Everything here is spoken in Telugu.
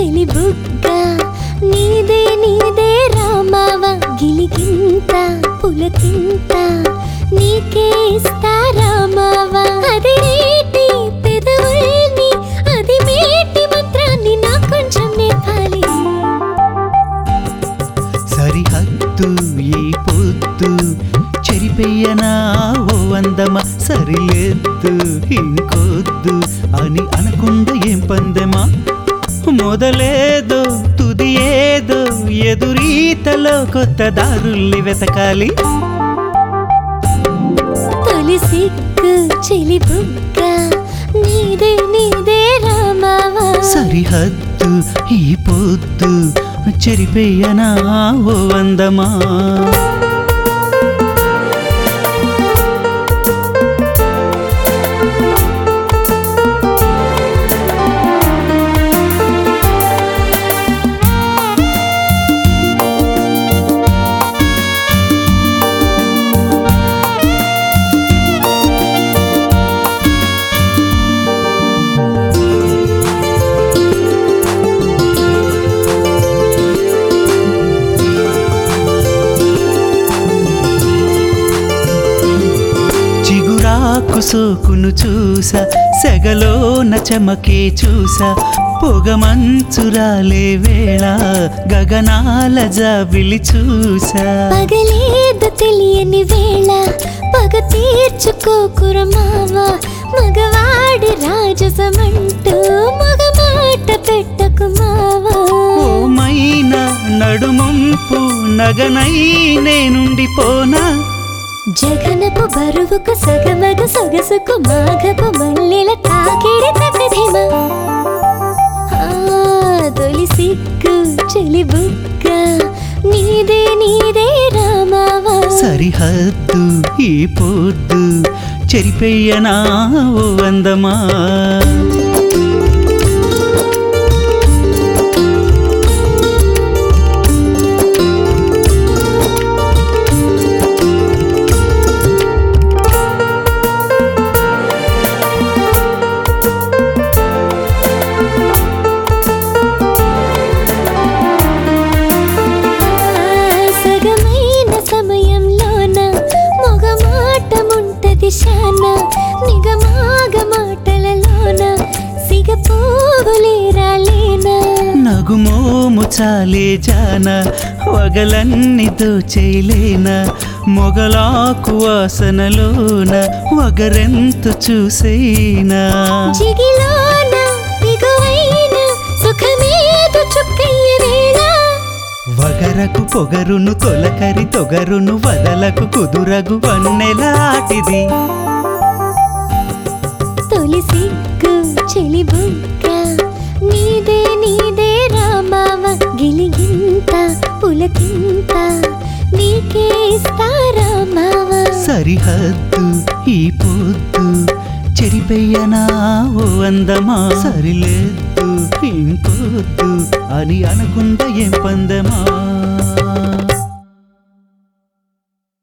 చెలి బుగ్గ నీదే నీదే రామావ గిలిగింత పులకింత నీకే ఇస్తా రామావ అది నీటి పెదవుల్ని అది మేటి మంత్రాన్ని నా కొంచెం నేర్పాలి సరిహద్దు ఈ పొద్దు చెరిపెయ్యనా ఓ అందమ సరిలేద్దు ఇంకొద్దు అని అనకుండా ఏం పందెమా మొదలేదో తుది ఏదో ఎదురీతలో కొత్త దారుల్ని వెతకాలి తొలి సిగ్గు చెలి బుగ్గ నీదే నీదే రామావా సరిహద్దు ఈ పొద్దు చెరిపెయ్యనా ఓ అందమా చిగురాకు సోకును చూసా సెగలోన చెమకే చూసా పొగమంచురాలే వేళ గగనాల జాబిలి చూసా పగలేదు తెలియని వేళ పగ తీర్చుకోకుర మావా మగవాడి రాజసమంటూ మగ మాట పెట్టకు మావా ఓ మైనా నడుమంపు నగనై నేనుండిపోనా జగనపు బరువుకు సగమగ సొగసుకు మాఘపు మల్లెల తాకిడి తగదిమ ఆ, తొలి సిగ్గు చెలి బుగ్గ నీదే నీదే రామావా సరిహద్దు ఈ పొద్దు చెరిపెయ్యనా ఓ అందమా సగమైన సమయంలోన మొగ మాటముంటది శాన నిగమాగ మాటలలోన సిగ పోగులేరాలేనా నగుమోము చాలే జాన వగలన్నీ దోచేయలేనా మొగలాకు వాసనలోన వగరెంత చూసేనా జిగిలోన దిగువైన సుఖమేదు చుక్కయ్య వేళ వగరకు పొగరును తొలకరి తొగరును వదలకు కుదురగు వన్నెలాటిది తొలి సిగ్గు చెలి బుగ్గ నీదే నీదే రామావ గిలిగింత పులకింత నీకే ఇస్తా రామావ సరిహద్దు ఈ పొద్దు చెరిపెయ్యనా ఓ అందమా సరిలేదు ఇంకొద్దు అని అనకుండా ఏం పందమా